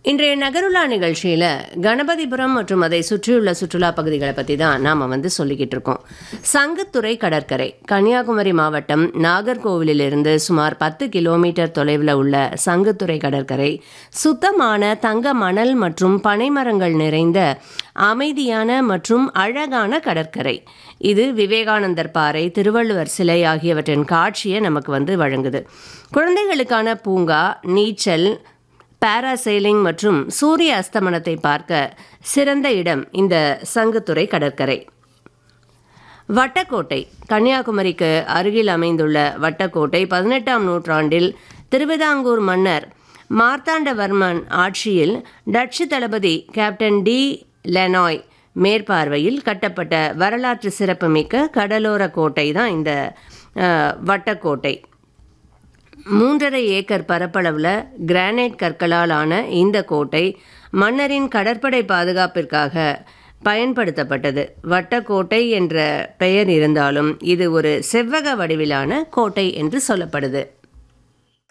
இன்றைய நகருலா நிகழ்ச்சியில் கணபதிபுரம் மற்றும் அதை சுற்றியுள்ள சுற்றுலா பகுதிகளை பற்றி தான் நாம் வந்து சொல்லிக்கிட்டு இருக்கோம் சங்குத்துறை கடற்கரை கன்னியாகுமரி மாவட்டம் நாகர்கோவிலிருந்து சுமார் பத்து கிலோமீட்டர் தொலைவில் உள்ள சங்குத்துறை கடற்கரை சுத்தமான தங்க மணல் மற்றும் பனைமரங்கள் நிறைந்த அமைதியான மற்றும் அழகான கடற்கரை இது விவேகானந்தர் பாறை திருவள்ளுவர் சிலை ஆகியவற்றின் காட்சியை நமக்கு வந்து வழங்குது குழந்தைகளுக்கான பூங்கா நீச்சல் பாராசெயிலிங் மற்றும் சூரிய அஸ்தமனத்தை பார்க்க சிறந்த இடம் இந்த சங்குத்துறை கடற்கரை வட்டக்கோட்டை கன்னியாகுமரிக்கு அருகில் அமைந்துள்ள வட்டக்கோட்டை பதினெட்டாம் நூற்றாண்டில் திருவிதாங்கூர் மன்னர் மார்த்தாண்டவர்மன் ஆட்சியில் டச்சு தளபதி கேப்டன் டி லெனாய் மேற்பார்வையில் கட்டப்பட்ட வரலாற்று சிறப்புமிக்க கடலோர கோட்டை தான் இந்த அஹ், வட்டக்கோட்டை மூன்றரை ஏக்கர் பரப்பளவில் கிரானைட் கற்களால் ஆன இந்த கோட்டை மன்னரின் கடற்படை பாதுகாப்பிற்காக பயன்படுத்தப்பட்டது வட்டக்கோட்டை என்ற பெயர் இருந்தாலும் இது ஒரு செவ்வக வடிவிலான கோட்டை என்று சொல்லப்படுது